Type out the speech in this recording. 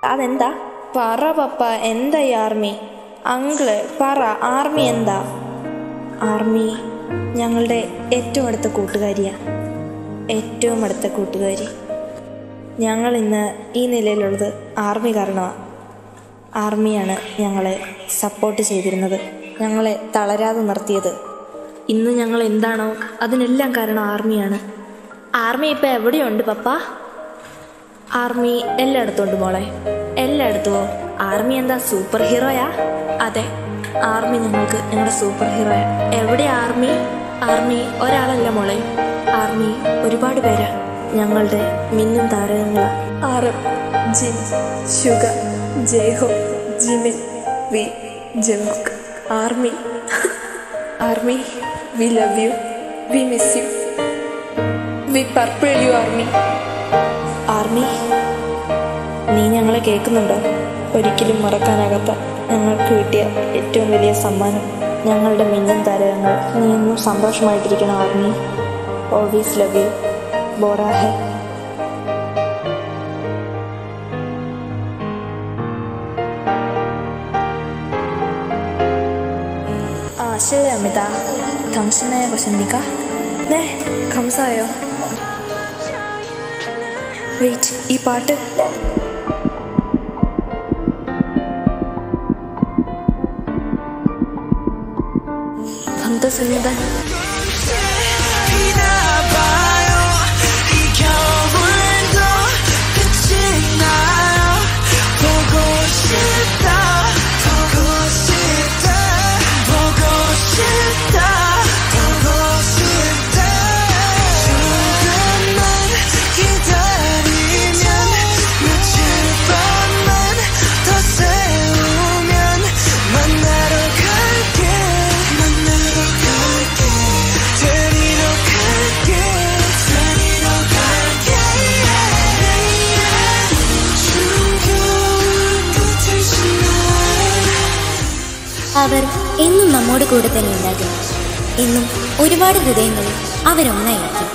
അതെന്താ പറ പപ്പ എന്താ ഈ ആർമി അങ്കിള് പറ ആർമി എന്താ ആർമി ഞങ്ങളുടെ ഏറ്റവും അടുത്ത കൂട്ടുകാരിയാ ഏറ്റവും അടുത്ത കൂട്ടുകാരി ഞങ്ങൾ ഇന്ന് ഈ നിലയിലുള്ളത് ആർമി കാരണമാണ് ആർമിയാണ് ഞങ്ങളെ സപ്പോർട്ട് ചെയ്തിരുന്നത് ഞങ്ങളെ തളരാതെ നിർത്തിയത് ഇന്ന് ഞങ്ങൾ എന്താണോ അതിനെല്ലാം കാരണം ആർമിയാണ് ആർമി ഇപ്പം എവിടെയുണ്ട് പപ്പ ആർമി എല്ലായിടത്തും ഉണ്ട് മോളെ എല്ലായിടത്തുമോ ആർമി എന്താ സൂപ്പർ ഹീറോയാ അതെ ആർമി ഞങ്ങൾക്ക് ഞങ്ങളുടെ സൂപ്പർ ഹീറോയാ എവിടെ ആർമി ആർമി ഒരാളല്ല മോളെ ആർമി ഒരുപാട് പേരാ ഞങ്ങളുടെ മിന്നും താരകങ്ങളാ ആറ് Jin Suga J Hope Jimin V Jungkook army army we love you we miss you we purple you army army നീ ഞങ്ങളെ കേൾക്കുന്നുണ്ടോ ഒരിക്കലും മറക്കാനാകാത്ത ഞങ്ങൾക്ക് കിട്ടിയ ഏറ്റവും വലിയ സമ്മാനം ഞങ്ങളുടെ മിന്നും താരകങ്ങൾ നീ എന്നും സന്തോഷമായിട്ടിരിക്കണം ആർമി ഓൾവേസ് ലവ് യു ബോറാഹെ 아, 실례합니다. 당신의 것입니까? 네, 감사해요. വെയിറ്റ് ഈ പാട്ട് 반갑습니다. 만나러 갈게 만나러 갈게 데리러 갈게 데리러 갈게 숨겨올 끝을 날 അവർ എന്നും നമ്മോട് കൂടെ തന്നെ ഉണ്ടാകും എന്നും ഒരുപാട് ഹൃദയങ്ങളിൽ അവരൊന്നായിരിക്കും